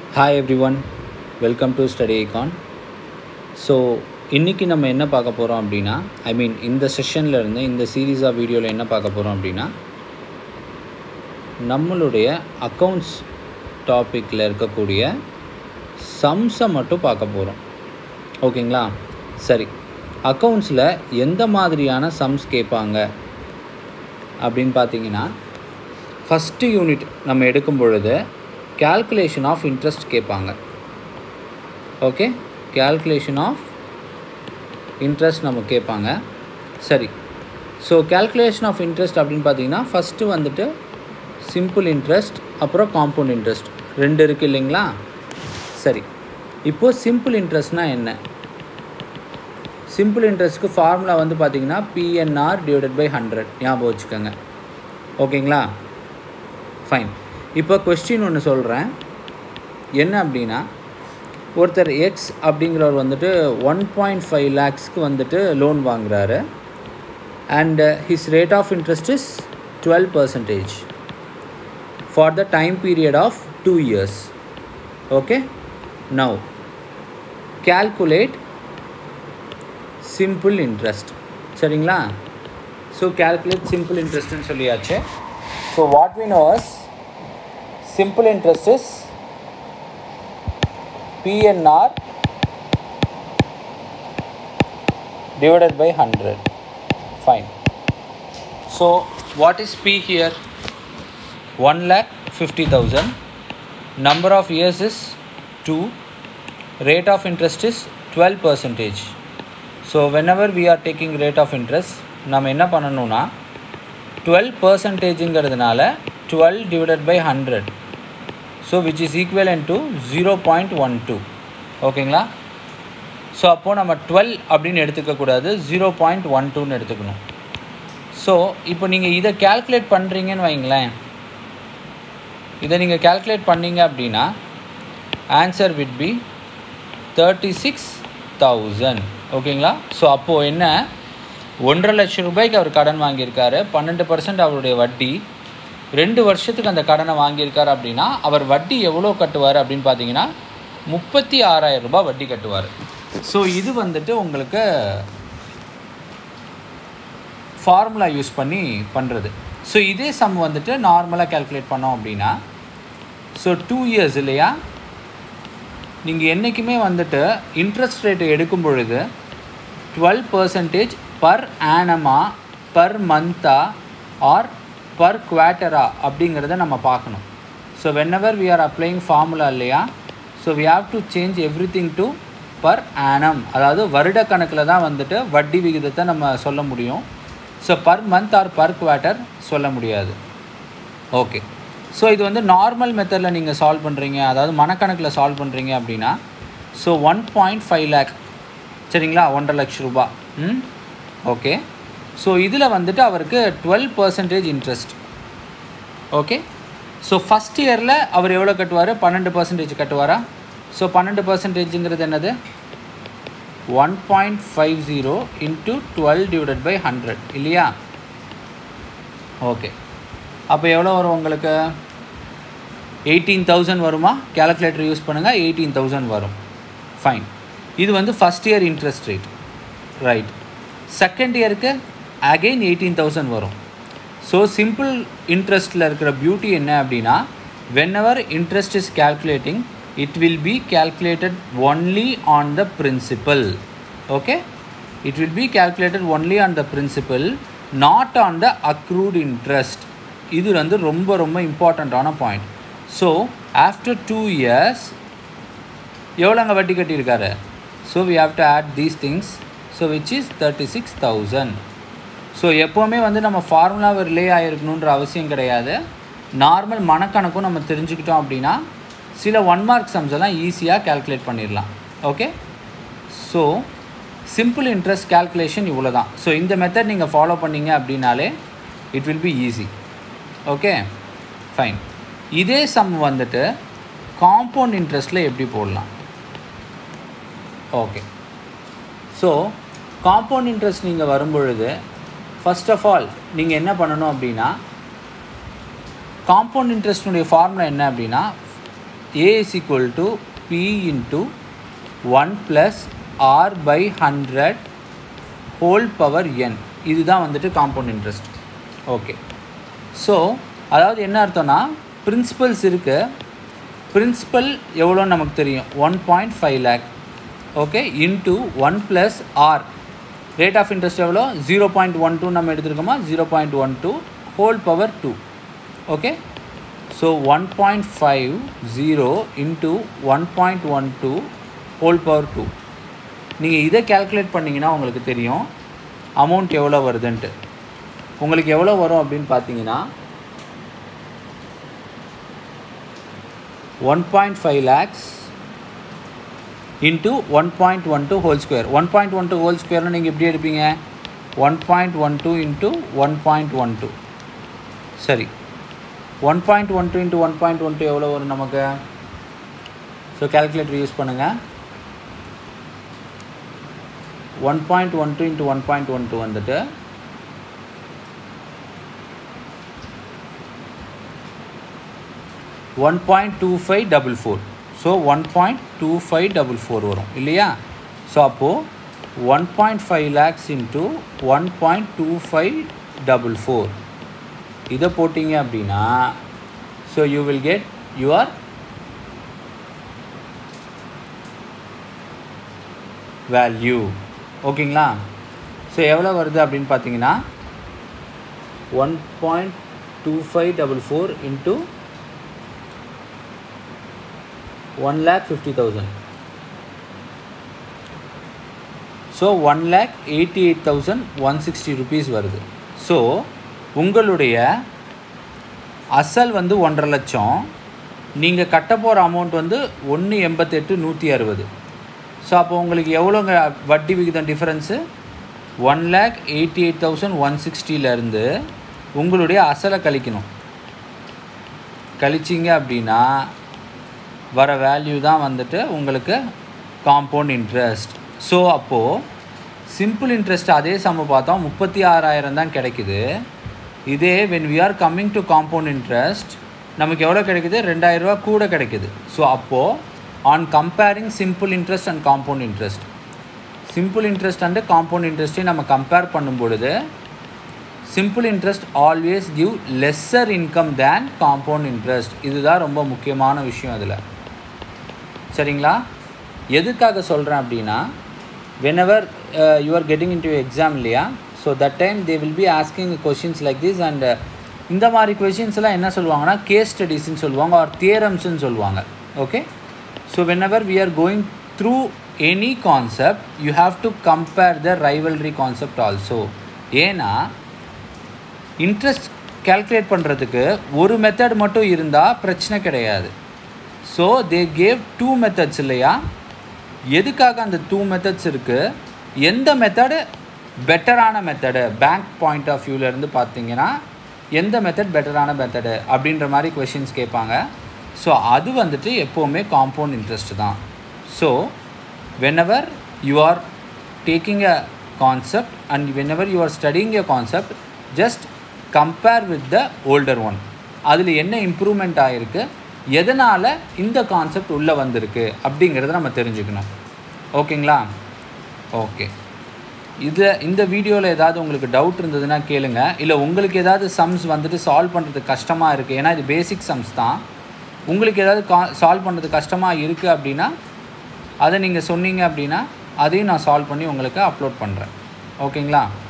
hi everyone welcome to Study Icon so இன்றைக்கி நம்ம என்ன பார்க்க போகிறோம் அப்படின்னா ஐ மீன் இந்த செஷனில் இருந்து இந்த சீரீஸ் ஆஃப் வீடியோவில் என்ன பார்க்க போகிறோம் அப்படின்னா நம்மளுடைய அக்கௌண்ட்ஸ் டாப்பிக்கில் இருக்கக்கூடிய சம்ஸை மட்டும் பார்க்க போகிறோம் ஓகேங்களா சரி அக்கௌண்ட்ஸில் எந்த மாதிரியான சம்ஸ் கேட்பாங்க அப்படின்னு பார்த்தீங்கன்னா ஃபஸ்ட்டு யூனிட் நம்ம எடுக்கும் பொழுது calculation ஆஃப் இன்ட்ரெஸ்ட் கேட்பாங்க ஓகே calculation ஆஃப் இன்ட்ரெஸ்ட் நம்ம கேட்பாங்க சரி ஸோ calculation ஆஃப் இன்ட்ரெஸ்ட் அப்படின்னு பார்த்தீங்கன்னா ஃபஸ்ட்டு வந்துட்டு சிம்பிள் இன்ட்ரெஸ்ட் அப்புறம் காம்பவுண்ட் இன்ட்ரெஸ்ட் ரெண்டு இருக்குது இல்லைங்களா சரி இப்போது சிம்பிள் இன்ட்ரெஸ்ட்னால் என்ன சிம்பிள் இன்ட்ரெஸ்ட்க்கு ஃபார்முலா வந்து பார்த்தீங்கன்னா பிஎன்ஆர் டிவைடட் பை ஹண்ட்ரட் ஞாபகம் வச்சுக்கோங்க ஓகேங்களா ஃபைன் இப்போ கொஸ்டின் ஒன்று சொல்கிறேன் என்ன அப்படின்னா ஒருத்தர் எக்ஸ் அப்படிங்கிறவர் வந்துட்டு ஒன் பாயிண்ட் ஃபைவ் லேக்ஸ்க்கு வந்துட்டு லோன் வாங்குறாரு and his rate of interest is twelve percentage for the time period of two years okay now calculate simple interest சரிங்களா ஸோ calculate சிம்பிள் இன்ட்ரெஸ்ட்னு சொல்லியாச்சு so what we know is simple interest is PNR divided by 100 fine so what is P here 1 lakh 50000 number of years is 2 rate of interest is 12 percentage so whenever we are taking rate of interest நம்ம என்ன பண்ணணும்னா twelve பர்சன்டேஜுங்கிறதுனால twelve divided by hundred so which is equal to zero point one two ஓகேங்களா so அப்போது நம்ம twelve அப்படின்னு எடுத்துக்கக்கூடாது zero point one டூன்னு எடுத்துக்கணும் ஸோ இப்போ நீங்கள் இதை கேல்குலேட் பண்ணுறீங்கன்னு வைங்களேன் இதை நீங்கள் கேல்குலேட் பண்ணீங்க அப்படின்னா answer would be thirty six thousand ஓகேங்களா ஸோ அப்போது என்ன ஒன்றரை லட்சம் ரூபாய்க்கு அவர் கடன் வாங்கியிருக்காரு பன்னெண்டு பர்சன்ட் அவருடைய வட்டி ரெண்டு வருஷத்துக்கு அந்த கடனை வாங்கியிருக்காரு அப்படின்னா அவர் வட்டி எவ்வளோ கட்டுவார் அப்படின்னு பார்த்தீங்கன்னா முப்பத்தி ஆறாயிரம் ரூபாய் வட்டி கட்டுவார் ஸோ இது வந்துட்டு உங்களுக்கு ஃபார்முலா யூஸ் பண்ணி பண்ணுறது ஸோ இதே சம் வந்துட்டு நார்மலாக கேல்குலேட் பண்ணோம் அப்படின்னா ஸோ டூ இயர்ஸ் இல்லையா நீங்கள் என்றைக்குமே வந்துட்டு இன்ட்ரெஸ்ட் ரேட்டு எடுக்கும் பொழுது டுவெல் பர்சன்டேஜ் பர் ஆனமா பர் மந்த்தா ஆர் பர் குவார்ட்டரா அப்படிங்கிறத நம்ம பார்க்கணும் so whenever we are applying formula இல்லையா so we have to change everything to per annum அதாவது வருட கணக்கில் தான் வந்துட்டு வட்டி விகிதத்தை நம்ம சொல்ல முடியும் so per month or per quarter சொல்ல முடியாது ஓகே ஸோ இது வந்து நார்மல் மெத்தடில் நீங்கள் சால்வ் பண்ணுறீங்க அதாவது மனக்கணக்கில் சால்வ் பண்ணுறீங்க அப்படின்னா so one point five lakh சரிங்களா ஒன்றரை லட்ச ரூபா ம் ஓகே ஸோ இதில் வந்துட்டு அவருக்கு twelve percentage interest okay so first இயரில் அவர் எவ்வளோ கட்டுவார் பன்னெண்டு பர்சன்டேஜ் கட்டுவாரா ஸோ பன்னெண்டு பர்சன்டேஜுங்கிறது என்னது one point five zero into twelve divided by hundred இல்லையா ஓகே அப்போ எவ்வளோ வரும் உங்களுக்கு எயிட்டீன் தௌசண்ட் வருமா கேல்குலேட்டர் யூஸ் பண்ணுங்கள் எயிட்டீன் தௌசண்ட் வரும் ஃபைன் இது வந்து first year interest rate right second இயருக்கு அகெயின் எயிட்டீன் தௌசண்ட் வரும் ஸோ சிம்பிள் இன்ட்ரெஸ்ட்டில் இருக்கிற பியூட்டி என்ன அப்படின்னா whenever interest is calculating it will be calculated only on the principal okay it will be calculated only on the principal not on the accrued interest இது வந்து ரொம்ப ரொம்ப இம்பார்ட்டண்ட்டான point so after two years எவ்வளோங்க வட்டி கட்டியிருக்காரு so we have to add these things so which is thirty six thousand so எப்போவுமே வந்து நம்ம ஃபார்முலாவை ரிலே ஆகிருக்கணுன்ற அவசியம் கிடையாது நார்மல் மனக்கணக்கும் நம்ம தெரிஞ்சுக்கிட்டோம் அப்படின்னா சில ஒன் மார்க் சம்ஸ் எல்லாம் ஈஸியாக கேல்குலேட் பண்ணிடலாம் okay so simple interest calculation இவ்வளோ தான் ஸோ இந்த மெத்தட் நீங்கள் ஃபாலோ பண்ணீங்க அப்படின்னாலே it will be easy okay fine இதே சம் வந்துட்டு காம்பவுண்ட் இன்ட்ரெஸ்ட்டில் எப்படி போடலாம் ஓகே ஸோ காம்பவுண்ட் இன்ட்ரெஸ்ட் நீங்கள் வரும்பொழுது ஃபஸ்ட் ஆஃப் ஆல் நீங்கள் என்ன பண்ணணும் அப்படின்னா காம்பவுண்ட் இன்ட்ரெஸ்ட்னுடைய ஃபார்முலா என்ன அப்படின்னா A is equal to P into one plus R by hundred whole power N இதுதான் வந்துட்டு காம்பவுண்ட் இன்ட்ரெஸ்ட் ஓகே ஸோ அதாவது என்ன அர்த்தம்னா பிரின்சிபல்ஸ் இருக்குது பிரின்சிபல் எவ்வளோன்னு நமக்கு தெரியும் one point five lakh okay into one plus R rate of interest எவ்வளோ ஜீரோ பாயிண்ட் ஒன் டூ நம்ம எடுத்துருக்கோமா zero point one two whole power two okay so one point five zero into one point one two whole power two நீங்கள் இதை calculate பண்ணிங்கன்னா உங்களுக்கு தெரியும் amount எவ்வளோ வருதுன்ட்டு உங்களுக்கு எவ்வளோ வரும் அப்படின்னு பார்த்தீங்கன்னா one point five lakhs into one point one two whole square one point one two whole ஸ்கொயர்னு நீங்கள் எப்படி எடுப்பீங்க one point one two into one point one two சரி one point one two into one point one two எவ்வளோ வரும் நமக்கு so calculator use பண்ணுங்கள் one point one two into one point one two வந்துட்டு one point two five double four so one point two five double four வரும் இல்லையா so அப்போது one point five lakhs into one point two five double four இதை போட்டிங்க அப்படின்னா so you will get your value ஓகேங்களா so எவ்வளோ வருது அப்படின்னு பார்த்தீங்கன்னா one point two five double four into one lakh fifty thousand so one lakh eighty eight thousand one sixty rupees வருது so உங்களுடைய அசல் வந்து ஒன்றரை லட்சம் நீங்கள் கட்ட போகிற அமௌண்ட் வந்து ஒன்று எண்பத்தெட்டு நூற்றி அறுபது ஸோ அப்போ உங்களுக்கு எவ்வளோங்க வட்டி விகிதம் difference one lakh eighty eight thousand one சிக்ஸ்டியிலேருந்து உங்களுடைய அசலை கழிக்கணும் கழிச்சிங்க அப்படின்னா வர வேல்யூ தான் வந்துட்டு உங்களுக்கு காம்பவுண்ட் இன்ட்ரெஸ்ட் ஸோ அப்போது சிம்பிள் இன்ட்ரெஸ்ட் அதே சம பார்த்தோம் முப்பத்தி ஆறாயிரம் தான் கிடைக்குது இதே when we are coming to compound interest நமக்கு எவ்வளோ கிடைக்குது ரெண்டாயிரரூவா கூட கிடைக்குது ஸோ அப்போது on comparing simple interest and compound interest simple interest and compound இன்ட்ரெஸ்ட்டையும் நம்ம கம்பேர் பண்ணும் பொழுது simple interest always give lesser income than compound interest இதுதான் ரொம்ப முக்கியமான விஷயம் அதில் சரிங்களா எதுக்காக சொல்கிறேன் அப்படின்னா whenever you are getting into exam இல்லையா so that time they will be asking questions like this and இந்த மாதிரி கொஷின்ஸ் எல்லாம் என்ன சொல்லுவாங்கன்னா கேஸ் ஸ்டடீஸ்ன்னு சொல்லுவாங்க ஆர் தியரம்ஸ்ன்னு சொல்லுவாங்க okay so whenever we are going through any concept you have to compare the rivalry concept also ஏன்னா interest calculate பண்ணுறதுக்கு ஒரு மெத்தட் மட்டும் இருந்தால் பிரச்சனை கிடையாது so they gave two methods இல்லையா எதுக்காக அந்த டூ மெத்தட்ஸ் இருக்குது எந்த மெத்தடு பெட்டரான மெத்தடு பேங்க் பாயிண்ட் ஆஃப் வியூவிலேருந்து பார்த்தீங்கன்னா எந்த மெத்தட் பெட்டரான மெத்தடு அப்படின்ற மாதிரி கொஷின்ஸ் கேட்பாங்க ஸோ அது வந்துட்டு எப்போவுமே காம்பவுண்ட் இன்ட்ரெஸ்ட் தான் so whenever you are taking a concept and whenever you are studying a concept just compare with the older one அதில் என்ன இம்ப்ரூவ்மெண்ட் ஆகிருக்கு எதனால் இந்த கான்செப்ட் உள்ளே வந்திருக்கு அப்படிங்கிறத நம்ம தெரிஞ்சுக்கணும் ஓகேங்களா ஓகே இது இந்த வீடியோவில் ஏதாவது உங்களுக்கு டவுட் இருந்ததுன்னா கேளுங்க இல்லை உங்களுக்கு ஏதாவது சம்ஸ் வந்துட்டு சால்வ் பண்ணுறது கஷ்டமாக இருக்குது ஏன்னா இது பேசிக் சம்ஸ் தான் உங்களுக்கு ஏதாவது கா சால்வ் பண்ணுறது கஷ்டமாக இருக்குது அப்படின்னா அதை நீங்கள் சொன்னீங்க அப்படின்னா அதையும் நான் சால்வ் பண்ணி உங்களுக்கு அப்லோட் பண்ணுறேன் ஓகேங்களா